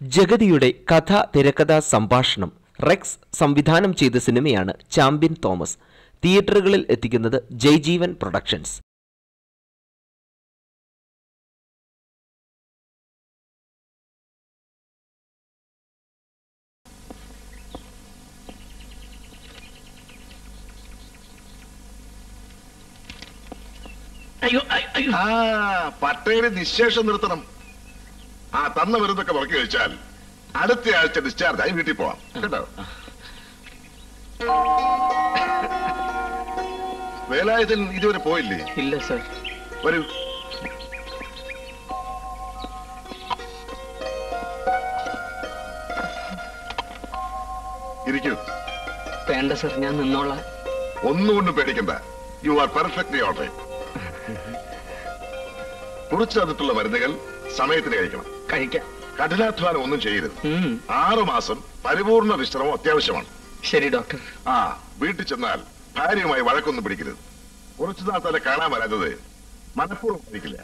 ജഗതിയുടെ കഥ തിരക്കഥ സംഭാഷണം റെക്സ് സംവിധാനം ചെയ്ത സിനിമയാണ് ചാമ്പ്യൻ തോമസ് തിയേറ്ററുകളിൽ എത്തിക്കുന്നത് ജയ്ജീവൻ പ്രൊഡക്ഷൻസ് അയ്യോ അയ്യോ, അയ്യോ ആ പട്ടയുടെ നിശേഷം നിർത്തണം ആ തന്ന മരുന്നൊക്കെ മുറക്കി കഴിച്ചാൽ അടുത്ത ആഴ്ച ഡിസ്ചാർജ് ആയി വീട്ടിൽ പോവാം കേട്ടോ വേലായുധൻ ഇതുവരെ പോയില്ലേ ഇല്ല സർ വരൂ ഇരിക്കൂ വേണ്ട സർ ഞാൻ നിന്നോളാം ഒന്നുകൊണ്ടും പേടിക്കണ്ട you are perfectly all right കുറിച്ചു തന്നിട്ടുള്ള മരുന്നുകൾ സമയത്തിന് കഴിക്കണം കഴിക്കാം കഠിനാധ്വാനം ഒന്നും ചെയ്യരുത് ഉം, ആറു മാസം പരിപൂർണ വിശ്രമം അത്യാവശ്യമാണ് ശരി ഡോക്ടർ ആ വീട്ടിൽ ചെന്നാൽ ഭാര്യയുമായി വഴക്കൊന്നും പിടിക്കരുത് കുറച്ചു നാൾ തന്നെ കാണാൻ വരാത്തത് മനഃപൂർവ്വം പിടിക്കില്ല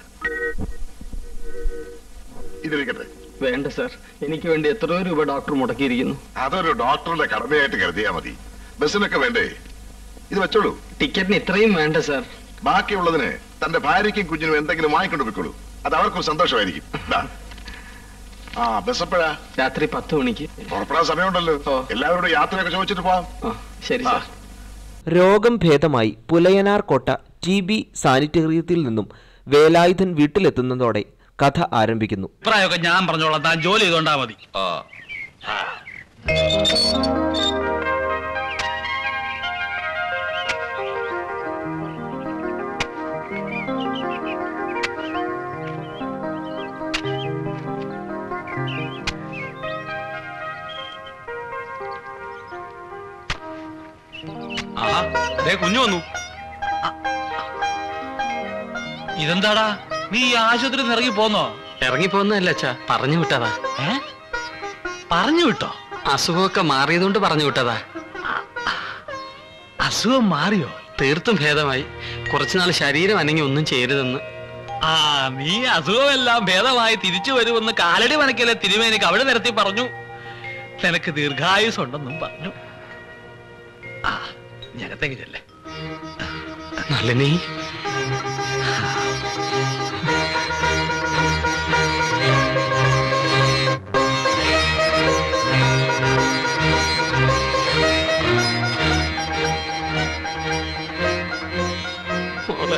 ഇതിരിക്കട്ടെ വേണ്ട സർ എനിക്ക് വേണ്ടി എത്രയോ രൂപ ഡോക്ടർ മുടക്കിയിരിക്കുന്നു അതൊരു ഡോക്ടറുടെ കടമയായിട്ട് കരുതിയാ മതി ബസ്സിനൊക്കെ വേണ്ടേ ഇത് വെച്ചോളൂ ടിക്കറ്റിന് ഇത്രയും വേണ്ട സർ ബാക്കിയുള്ളതിന് തന്റെ ഭാര്യയ്ക്കും കുഞ്ഞിനും എന്തെങ്കിലും വാങ്ങിക്കൊണ്ട് പോയിക്കോളൂ അത് അവർക്കും സന്തോഷമായിരിക്കും ദാ. ആ ബസ് എപ്പോഴാ രാത്രി പത്ത് മണിക്ക് പുറപ്പെടാൻ സമയമുണ്ടല്ലോ ഓ. എല്ലാവരോടും യാത്രയൊക്കെ ചോദിച്ചിട്ട് പോവാം ആ ശരി ആ. സർ രോഗം ഭേദമായി പുലയനാർ കോട്ട ടി ബി സാനിറ്റേറിയത്തിൽ നിന്നും വേലായുധൻ വീട്ടിലെത്തുന്നതോടെ കഥ ആരംഭിക്കുന്നു അഭിപ്രായമൊക്കെ ഞാൻ പറഞ്ഞോളാം താൻ ജോലി ചെയ്തോണ്ടാ മതി ആഹാ ദേ കുഞ്ഞു വന്നു ആ. ഇതെന്താടാ നീ ഈ ആശുപത്രി ഇറങ്ങി പോന്നോ ഇറങ്ങിപ്പോന്നല്ല അച്ഛാ പറഞ്ഞു വിട്ടതാ ഏ പറഞ്ഞു വിട്ടോ അസുഖമൊക്കെ മാറിയതുകൊണ്ട് പറഞ്ഞു വിട്ടതാ അസുഖം മാറിയോ തീർത്തും ഭേദമായി കുറച്ചുനാൾ ശരീരം അനങ്ങി ഒന്നും ചെയ്യരുതെന്ന് ആ നീ അസുഖമെല്ലാം ഭേദമായി തിരിച്ചു വരുമെന്ന് കാലടി മണക്കലെ തിരുമേനിക്ക് അവിടെ നിരത്തി പറഞ്ഞു നിനക്ക് ദീർഘായുസ് ഉണ്ടെന്നും പറഞ്ഞു ആ ഞകത്തേക്ക് ചെല്ലേ നളിനി മോളെ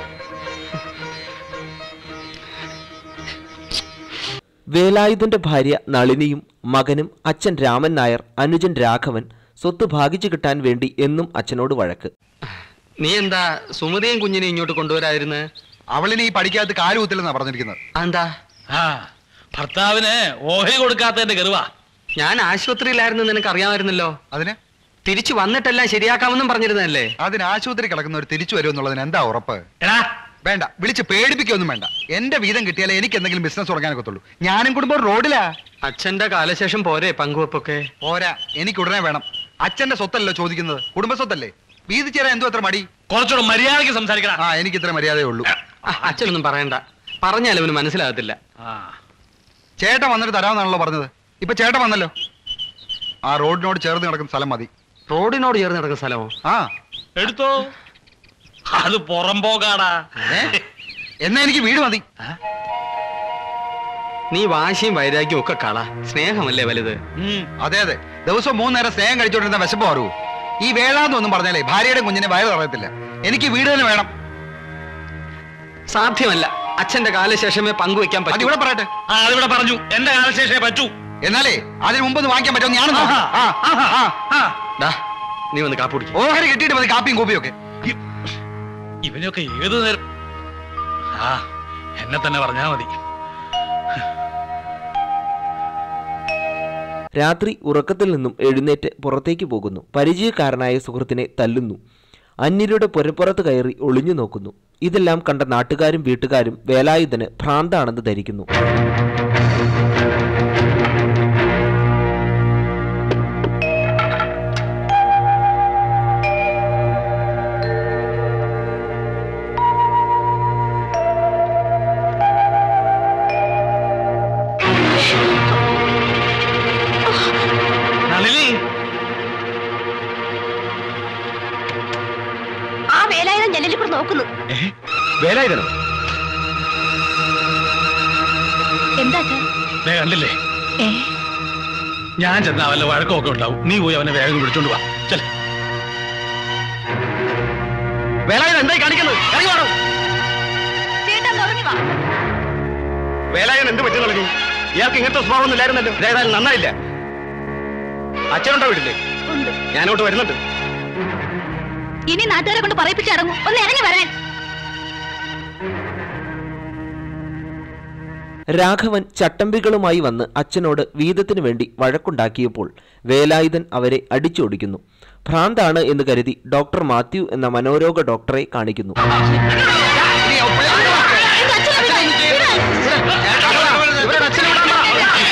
വേലായുധന്റെ ഭാര്യ നളിനിയും മകനും അച്ഛൻ രാമൻ നായർ അനുജൻ രാഘവൻ സ്വത്ത് ഭാഗിച്ചു കിട്ടാൻ വേണ്ടി എന്നും അച്ഛനോട് വഴക്ക് നീ എന്താ സുമതിയും കുഞ്ഞിനെയും ഇങ്ങോട്ട് കൊണ്ടുവരായിരുന്നു അവളിനി ഈ പഠിക്കാത്ത കാലുകുത്തില്ലെന്നാ പറഞ്ഞിരിക്കുന്നത് എന്താ ആ ഭർത്താവിന് ഓഹരി കൊടുക്കാത്തതിന്റെ കരുവാ ഞാൻ ആശുപത്രിയിലായിരുന്നു നിനക്ക് അറിയാമായിരുന്നല്ലോ അതിന് തിരിച്ചു വന്നിട്ടെല്ലാം ശരിയാക്കാമെന്നും പറഞ്ഞിരുന്നല്ലേ അതിന് ആശുപത്രി കിടക്കുന്നവർ തിരിച്ചു വരുമെന്നുള്ളതിന് എന്താ ഉറപ്പ് എടാ വേണ്ട വിളിച്ച് പേടിപ്പിക്കൊന്നും വേണ്ട എന്റെ വീതം കിട്ടിയാലേ എനിക്ക് എന്തെങ്കിലും ബിസിനസ് തുടങ്ങാനൊക്കത്തുള്ളൂ ഞാനും കുടുംബം റോഡിലാ അച്ഛന്റെ കാലശേഷം പോരെ പങ്കുവെപ്പൊക്കെ പോരാ എനിക്ക് ഉടനെ വേണം അച്ഛന്റെ സ്വത്തല്ലോ ചോദിക്കുന്നത് കുടുംബ സ്വത്തല്ലേ വീതി ചേരാൻ എന്തോ അത്ര മടി കുറച്ചുകൂടെ മര്യാദയ്ക്ക് സംസാരിക്കടാ ആ എനിക്ക് ഇത്ര മര്യാദയേ ഉള്ളൂ ആ, അച്ഛനൊന്നും പറയണ്ട പറഞ്ഞാലും അവന് മനസ്സിലാകത്തില്ല ആ ചേട്ടൻ വന്നിട്ട് തരാമെന്നാണല്ലോ പറഞ്ഞത് ഇപ്പൊ ചേട്ടൻ വന്നല്ലോ ആ റോഡിനോട് ചേർന്ന് കിടക്കുന്ന സ്ഥലം മതി റോഡിനോട് ചേർന്ന് നടക്കുന്ന സ്ഥലമോ ആ എടുത്തോ അത് പുറംപോകാടാ ഏ? എന്നാ എനിക്ക് വീട് മതി നീ വാശിയും വൈരാഗ്യവും ഒക്കെ കള സ്നേഹമല്ലേ വലുത് ഉം. അതെ അതെ ദിവസം മൂന്ന് നേരം സ്നേഹം കഴിച്ചോണ്ടിരുന്ന വിശപ്പ് മാറൂ ഈ വേളാന്നൊന്നും പറഞ്ഞാലേ ഭാര്യയുടെ കുഞ്ഞിനെ വയറ് പറയത്തില്ല എനിക്ക് വീട് തന്നെ വേണം സാധ്യമല്ല അച്ഛന്റെ കാലശേഷമേ പങ്കുവെക്കാൻ അത് പറ്റൂ ഇവിടെ പറയട്ടെ ആ അതിവിടെ പറഞ്ഞു എന്റെ കാലശേഷേ പറ്റൂ എന്നാലേ അതിന് മുമ്പ് ഒന്ന് വാങ്ങിക്കാൻ പറ്റുമോ ഞാനും നോക്കാം. ആ, ആ, ആ, ആ. ഡാ നീ വന്ന് കാപ്പ് കുടിക്കും ഓഹരി കിട്ടിയിട്ട് മതി കാപ്പിയും കൂപ്പിയും ഒക്കെ ഇ- ഇവനൊക്കെ ഏതു നേരം ആ എന്നെ തന്നെ പറഞ്ഞാ മതി രാത്രി ഉറക്കത്തിൽ നിന്നും എഴുന്നേറ്റ് പുറത്തേക്ക് പോകുന്നു പരിചയക്കാരനായ സുഹൃത്തിനെ തല്ലുന്നു അന്യരുടെ പുരപ്പുറത്ത് കയറി ഒളിഞ്ഞു നോക്കുന്നു ഇതെല്ലാം കണ്ട നാട്ടുകാരും വീട്ടുകാരും വേലായുധന് ഭ്രാന്താണെന്ന് ധരിക്കുന്നു വേലായുധം ജനലിപ്പുറം നോക്കുന്നു വേലായുധനോ എന്താ അച്ഛാ ദേ കണ്ടില്ലേ ഏ ഞാൻ ചെന്നാ വല്ല വഴക്കമൊക്കെ ഉണ്ടാവും നീ പോയി അവനെ വേഗം വിളിച്ചോണ്ട് വാ ചെല വേലായുധൻ എന്തായി കാണിക്കുന്നത് ഇറങ്ങി വേണം ചേട്ടാ ഉറങ്ങി വാ വേലായുധൻ എന്ത് പറ്റി നൽകി ഇയാൾക്ക് ഇങ്ങനത്തെ സ്വഭാവമൊന്നും ഇല്ലായിരുന്നല്ലോ ഏതായാലും നന്നായില്ല അച്ഛനുണ്ടോ വീട്ടില് ഉണ്ട് ഞാനോട്ട് വരുന്നുണ്ട് ഇനി നാട്ടുകാരെ കൊണ്ട് പറയിപ്പിച്ചിറങ്ങും ഒന്ന് ഇറങ്ങി വരാൻ രാഘവൻ ചട്ടമ്പികളുമായി വന്ന് അച്ഛനോട് വീതത്തിനു വേണ്ടി വഴക്കുണ്ടാക്കിയപ്പോൾ വേലായുധൻ അവരെ അടിച്ചോടിക്കുന്നു ഭ്രാന്താണ് എന്ന് കരുതി ഡോക്ടർ മാത്യു എന്ന മനോരോഗ ഡോക്ടറെ കാണിക്കുന്നു ഇവരുടെ അച്ഛനെ വിടാൻ പറ.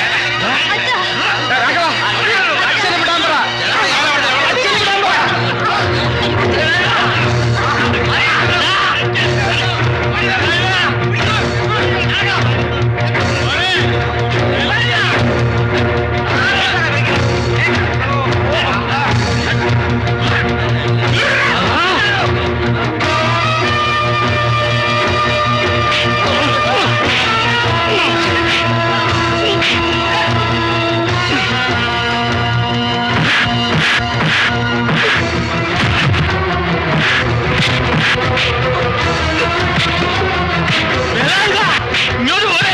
രാഘവ, അച്ഛനെ വിടാൻ പറ. അച്ഛനെ വിടാൻ പറ. ഇങ്ങോട്ട് പോരെ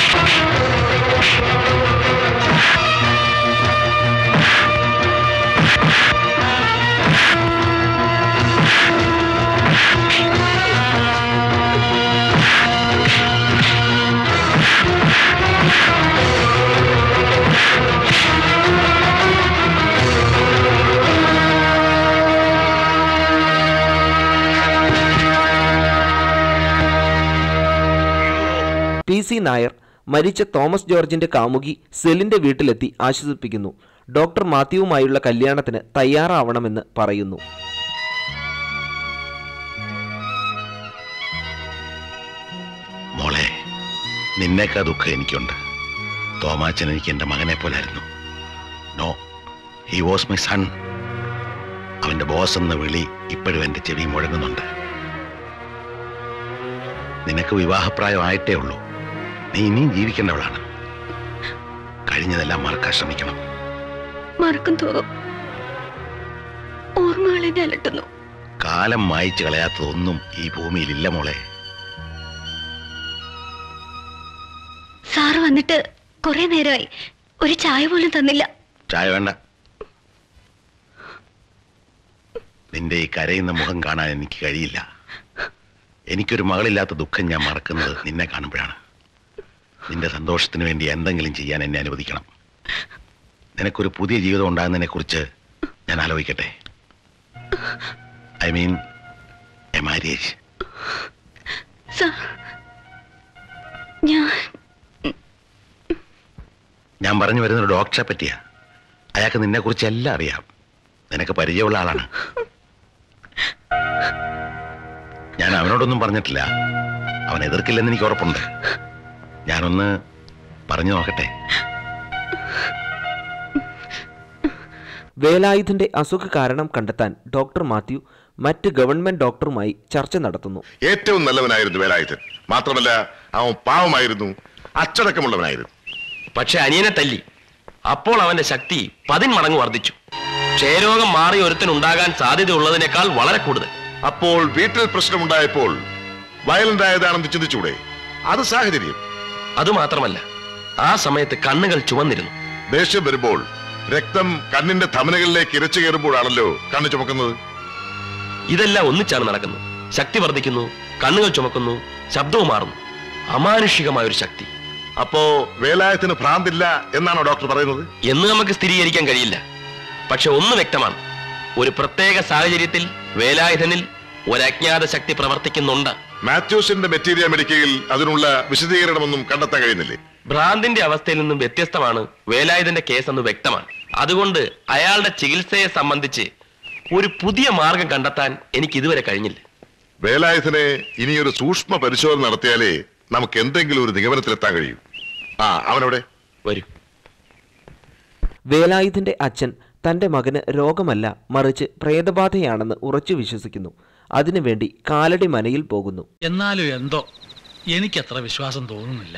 പി സി നായർ മരിച്ച തോമസ് ജോർജിന്റെ കാമുകി സെലിന്റെ വീട്ടിലെത്തി ആശ്വസിപ്പിക്കുന്നു ഡോക്ടർ മാത്യുവുമായുള്ള കല്യാണത്തിന് തയ്യാറാവണമെന്ന് പറയുന്നു മോളെ നിന്നേക്കാ ദുഃഖം എനിക്കുണ്ട് തോമാച്ചൻ എനിക്ക് എൻ്റെ മകനെ പോലായിരുന്നു no he was my son അവന്റെ ബോസ് എന്ന വിളി ഇപ്പോഴും എൻ്റെ ചെവി മുഴങ്ങുന്നുണ്ട് നിനക്ക് വിവാഹപ്രായമായിട്ടേ ഉള്ളൂ നീ ഇനിയും ജീവിക്കേണ്ടവളാണ് കഴിഞ്ഞതെല്ലാം മറക്കാൻ ശ്രമിക്കണം മറക്കും തോറും ഓർമ്മകൾ എന്നെ അലട്ടുന്നു കാലം മായിച്ചു കളയാത്തതൊന്നും ഈ ഭൂമിയിലില്ല മോളെ സാറ് വന്നിട്ട് കുറെ നേരമായി ഒരു ചായ പോലും തന്നില്ല ചായ വേണ്ട നിന്റെ ഈ കരയുന്ന മുഖം കാണാൻ എനിക്ക് കഴിയില്ല എനിക്കൊരു മകളില്ലാത്ത ദുഃഖം ഞാൻ മറക്കുന്നത് നിന്നെ കാണുമ്പോഴാണ് നിന്റെ സന്തോഷത്തിന് വേണ്ടി എന്തെങ്കിലും ചെയ്യാൻ എന്നെ അനുവദിക്കണം നിനക്കൊരു പുതിയ ജീവിതം ഉണ്ടാകുന്നതിനെ കുറിച്ച് ഞാൻ ആലോചിക്കട്ടെ I mean a marriage sir ഞാൻ ഞാൻ പറഞ്ഞു വരുന്ന ഒരു ഡോക്ടറെ പറ്റിയാ അയാൾക്ക് നിന്നെ കുറിച്ച് എല്ലാം അറിയാം നിനക്ക് പരിചയമുള്ള ആളാണ് ഞാൻ അവനോടൊന്നും പറഞ്ഞിട്ടില്ല അവൻ എതിർക്കില്ലെന്ന് എനിക്ക് ഉറപ്പുണ്ട് ഞാനൊന്ന് പറഞ്ഞു നോക്കട്ടെ വേലായുധന്റെ അസുഖ കാരണം കണ്ടെത്താൻ ഡോക്ടർ മാത്യു മറ്റ് ഗവൺമെന്റ് ഡോക്ടറുമായി ചർച്ച നടത്തുന്നു ഏറ്റവും നല്ലവനായിരുന്നു വേലായുധൻ മാത്രമല്ല അവൻ പാവമായിരുന്നു അച്ചടക്കമുള്ളവനായിരുന്നു പക്ഷെ അനിയനെ തല്ലി അപ്പോൾ അവന്റെ ശക്തി പതിന്മടങ്ങ് വർദ്ധിച്ചു ക്ഷയരോഗം മാറി ഒരുത്തനുണ്ടാകാൻ സാധ്യതയുള്ളതിനേക്കാൾ വളരെ കൂടുതൽ അപ്പോൾ വീട്ടിൽ പ്രശ്നമുണ്ടായപ്പോൾ വയലന്റ് ആയതാണെന്ന് ചിന്തിച്ചൂടെ അത് സാഹചര്യം അതുമാത്രമല്ല ആ സമയത്ത് കണ്ണുകൾ ചുവന്നിരുന്നു ദേഷ്യം വരുമ്പോൾ രക്തം കണ്ണിന്റെ ധമനകളിലേക്ക് ഇരച്ചു കയറുമ്പോഴാണല്ലോ കണ്ണ് ചുമക്കുന്നത് ഇതെല്ലാം ഒന്നിച്ചാണ് നടക്കുന്നത് ശക്തി വർദ്ധിക്കുന്നു കണ്ണുകൾ ചുമക്കുന്നു ശബ്ദവും മാറുന്നു അമാനുഷികമായ ഒരു ശക്തി അപ്പോ വേലായത്തിന് ഭ്രാന്തില്ല എന്നാണോ ഡോക്ടർ പറയുന്നത് എന്ന് നമുക്ക് സ്ഥിരീകരിക്കാൻ കഴിയില്ല പക്ഷെ ഒന്ന് വ്യക്തമാണ് ഒരു പ്രത്യേക സാഹചര്യത്തിൽ വേലായുധനിൽ ഒരു അജ്ഞാത ശക്തി പ്രവർത്തിക്കുന്നുണ്ട് മാത്യൂസിന്റെ മെറ്റീരിയൽ മെഡിക്കയിൽ അതിനുള്ള വിശദീകരണമൊന്നും കണ്ടെത്താൻ കഴിയുന്നില്ലേ ഭ്രാന്തിന്റെ അവസ്ഥയിൽ നിന്നും വ്യത്യസ്തമാണ് വേലായുധന്റെ കേസ് എന്ന് വ്യക്തമാണ് അതുകൊണ്ട് അയാളുടെ ചികിത്സയെ സംബന്ധിച്ച് ഒരു പുതിയ മാർഗം കണ്ടെത്താൻ എനിക്ക് ഇതുവരെ കഴിഞ്ഞില്ല വേലായുധനെ ഇനിയൊരു സൂക്ഷ്മ പരിശോധന നടത്തിയാലേ നമുക്ക് എന്തെങ്കിലും ഒരു നിഗമനത്തിലെത്താൻ കഴിയൂ ആ അവനവിടെ വരൂ വേലായുധന്റെ അച്ഛൻ തന്റെ മകന് രോഗമല്ല മറിച്ച് പ്രേതബാധയാണെന്ന് ഉറച്ചു വിശ്വസിക്കുന്നു അതിനുവേണ്ടി കാലടി മനയിൽ പോകുന്നു എന്നാലും എന്തോ എനിക്കത്ര വിശ്വാസം തോന്നുന്നില്ല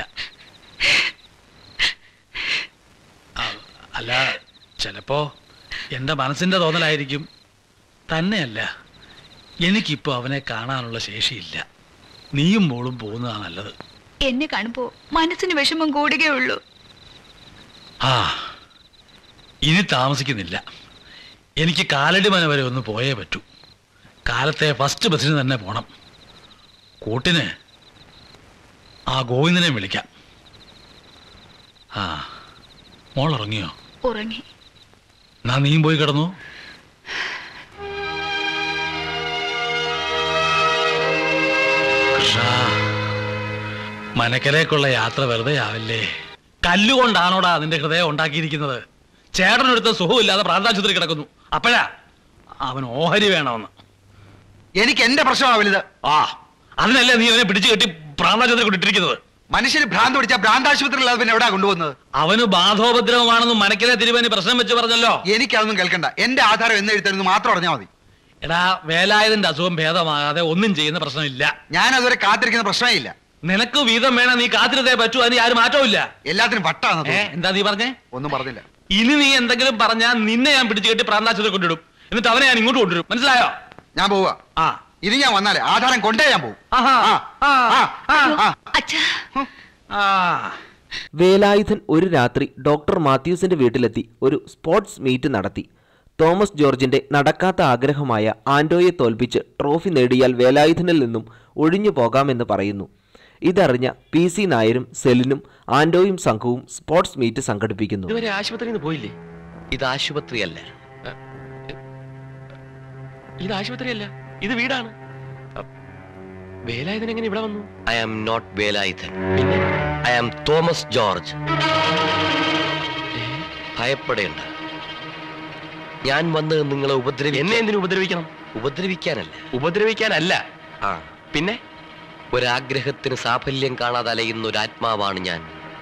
ആ, അല്ല ചിലപ്പോ എൻ്റെ മനസ്സിൻ്റെ തോന്നലായിരിക്കും തന്നെയല്ല എനിക്കിപ്പോൾ അവനെ കാണാനുള്ള ശേഷിയില്ല നീയും മോളും പോകുന്നതാണ് നല്ലത് എന്നെ കാണുമ്പോ മനസ്സിന് വിഷമം കൂടുകയുള്ളൂ ആ ഇനി താമസിക്കുന്നില്ല എനിക്ക് കാലടി മന വരെ ഒന്ന് പോയേ പറ്റൂ കാലത്തെ ഫസ്റ്റ് ബസ്സിന് തന്നെ പോണം കൂട്ടിന് ആ ഗോവിന്ദനെ വിളിക്കാം ആ മോൾ ഇറങ്ങിയോ ഉറങ്ങി എന്നാ നീയും പോയി കിടന്നു കൃഷ്ണ മനക്കലേക്കുള്ള യാത്ര വെറുതെ ആവില്ലേ കല്ലുകൊണ്ടാണോടാ നിന്റെ ഹൃദയം ഉണ്ടാക്കിയിരിക്കുന്നത് ചേട്ടനടുത്ത് സുഖമില്ലാതെ പ്രാന്താശുപത്രി കിടക്കുന്നു അപ്പോഴാ അവൻ ഓഹരി വേണമെന്ന് എനിക്ക് എന്റെ പ്രശ്നമാണ് വലുത് ആ അതിനല്ലേ നീ അവനെ പിടിച്ചു കെട്ടി പ്രാന്താശുപത്രി കൊണ്ടിട്ടിരിക്കുന്നത് മനുഷ്യന് ഭ്രാന്ത് പിടിച്ച ഭ്രാന്താശുപത്രി അല്ലാതെ പിന്നെ എവിടെയാ കൊണ്ടുപോകുന്നത് അവന് ബാധോപദ്രവമാണെന്ന് മനക്കലെ തിരുവനി പ്രശ്നം വെച്ച് പറഞ്ഞല്ലോ എനിക്കതൊന്നും കേൾക്കണ്ട എന്റെ ആധാരം എന്ന് എഴുത്തരുന്ന് മാത്രം അറിഞ്ഞാൽ മതി എടാ വേലായുധന്റെ അസുഖം ഭേദമാകാതെ ഒന്നും ചെയ്യുന്ന പ്രശ്നമില്ല ഞാൻ അതുവരെ കാത്തിരിക്കുന്ന പ്രശ്നമേ ഇല്ല നിനക്ക് വീതം വേണം നീ കാത്തിരുതേ പറ്റൂ അതിന് ആരും മാറ്റവും ഇല്ല എല്ലാത്തിനും വട്ടാണ് ഏ എന്താ നീ പറഞ്ഞേ ഒന്നും പറഞ്ഞില്ല ഇനി നീ എന്തെങ്കിലും പറഞ്ഞാൽ നിന്നെ ഞാൻ പിടിച്ചു കെട്ടി പ്രാന്താശുപത്രി കൊണ്ടിടും എന്നിട്ട് അവനെ ഞാൻ ഇങ്ങോട്ട് കൊണ്ടുവരും മനസ്സിലായോ ഞാൻ പോവുക ആ ഇനി ഞാൻ വന്നാലേ ആധാരം കൊണ്ടേ ഞാൻ പോകും ആഹാ. ആ, ആ, ആ, ആ. ആ. അച്ഛാ ആ വേലായുധൻ ഒരു രാത്രി ഡോക്ടർ മാത്യൂസിന്റെ വീട്ടിലെത്തി ഒരു സ്പോർട്സ് മീറ്റ് നടത്തി തോമസ് ജോർജിന്റെ നടക്കാത്ത ആഗ്രഹമായ ആൻഡോയെ തോൽപ്പിച്ച് ട്രോഫി നേടിയാൽ വേലായുധനിൽ നിന്നും ഒഴിഞ്ഞു പോകാമെന്ന് പറയുന്നു ഇതറിഞ്ഞ പി സി നായരും സെലിനും ആൻഡോയും സംഘവും സ്പോർട്സ് മീറ്റ് സംഘടിപ്പിക്കുന്നു ഇതുവരെ ആശുപത്രിയിൽ നിന്ന് പോയില്ലേ ഇത് ആശുപത്രിയല്ല ഇത് ആശുപത്രിയല്ല ഇത് വീടാണ് അ, വേലായുധൻ എങ്ങനെ ഇവിടെ വന്നു ഐ ആം നോട്ട് വേലായുധൻ പിന്നെ ഐ ആം തോമസ് ജോർജ് ഭയപ്പെടേണ്ട ഞാൻ വന്ന് നിങ്ങളെ ഉപദ്രവി എന്നെ എന്തിനു ഉപദ്രവിക്കണം ഉപദ്രവിക്കാനല്ല ഉപദ്രവിക്കാനല്ല ആ പിന്നെ ഒരാഗ്രഹത്തിന് സാഫല്യം കാണാതെ അലയുന്ന ഒരു ആത്മാവാണ് ഞാൻ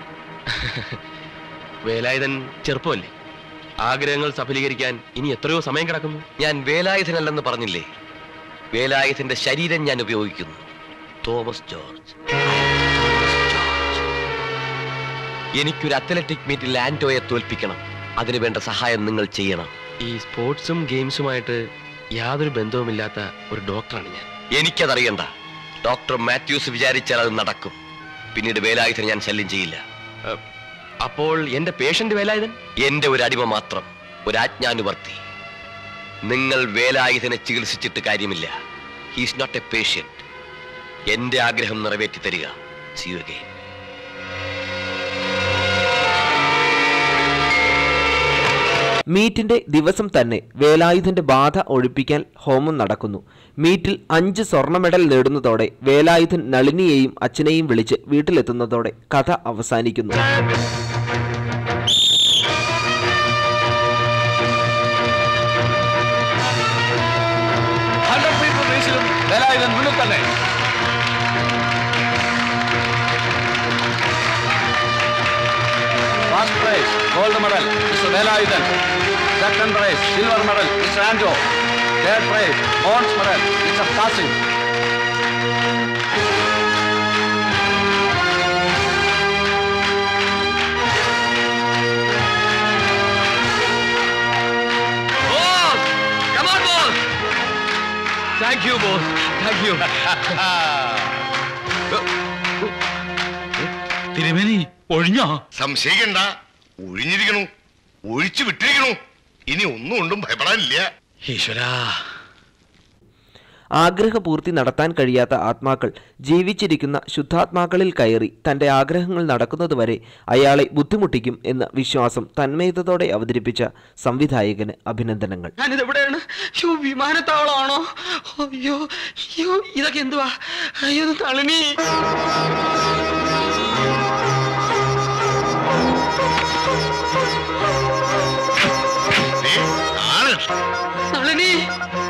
വേലായുധൻ ചെറുപ്പമല്ലേ ആഗ്രഹങ്ങൾ സഫലീകരിക്കാൻ ഇനി എത്രയോ സമയം കിടക്കുന്നു ഞാൻ വേലായുധനല്ലെന്ന് പറഞ്ഞില്ലേ വേലായുധന്റെ ശരീരം ഞാൻ ഉപയോഗിക്കുന്നു തോമസ് ജോർജ് തോമസ് ജോർജ്. എനിക്കൊരു അത്ലറ്റിക് മീറ്റിൽ ആന്റോയെ തോൽപ്പിക്കണം അതിനു വേണ്ട സഹായം നിങ്ങൾ ചെയ്യണം ഈ സ്പോർട്സും ഗെയിംസുമായിട്ട് യാതൊരു ബന്ധവുമില്ലാത്ത ഒരു ഡോക്ടറാണ് ഞാൻ എനിക്കതറിയണ്ട ഡോക്ടർ മാത്യൂസ് വിചാരിച്ചാൽ അത് നടക്കും പിന്നീട് വേലായുധനെ ഞാൻ ശല്യം ചെയ്യില്ല അ, അപ്പോൾ എന്റെ പേഷ്യന്റ് വേലായുധൻ എന്റെ ഒരു അടിമ മാത്രം ഒരു ആജ്ഞാനുവർത്തി നിങ്ങൾ വേലായുധനെ ചികിത്സിച്ചിട്ട് കാര്യമില്ല ഹീസ് നോട്ട് എ പേഷ്യന്റ് എന്റെ ആഗ്രഹം നിറവേറ്റി തരിക See you again. മീറ്റിന്റെ ദിവസം തന്നെ വേലായുധന്റെ ബാധ ഒഴിപ്പിക്കാൻ ഹോമം നടക്കുന്നു മീറ്റിൽ അഞ്ച് സ്വർണ്ണ മെഡൽ നേടുന്നതോടെ വേലായുധൻ നളിനിയെയും അച്ഛനെയും വിളിച്ച് വീട്ടിലെത്തുന്നതോടെ കഥ അവസാനിക്കുന്നു ഹൺഡ്രഡ് മീറ്റർ റേസിലും വേലായുധൻ മുന്നിൽ തന്നെ first prize gold medal mister Velayudhan second prize silver medal mister Anto third prize bronze medal mister Kasim thank you boss thank you തിരുമേനി ഒഴിഞ്ഞോ സംശയിക്കണ്ട ഒഴിഞ്ഞിരിക്കണു ഒഴിച്ചു വിട്ടിരിക്കണു ഇനി ഒന്നും കൊണ്ടും ഭയപ്പെടാനില്ല ഈശ്വരാ ആഗ്രഹപൂർത്തി നടത്താൻ കഴിയാത്ത ആത്മാക്കൾ ജീവിച്ചിരിക്കുന്ന ശുദ്ധാത്മാക്കളിൽ കയറി തന്റെ ആഗ്രഹങ്ങൾ നടക്കുന്നതുവരെ അയാളെ ബുദ്ധിമുട്ടിക്കും എന്ന വിശ്വാസം തന്മയത്തോടെ അവതരിപ്പിച്ച സംവിധായകന് അഭിനന്ദനങ്ങൾ ഞാനിത് എവിടെയാണ് അയ്യോ വിമാനത്താവളമാണോ അയ്യോ അയ്യോ ഇതൊക്കെ എന്തുവാ അയ്യോ ഇത് തളിനി നളിനി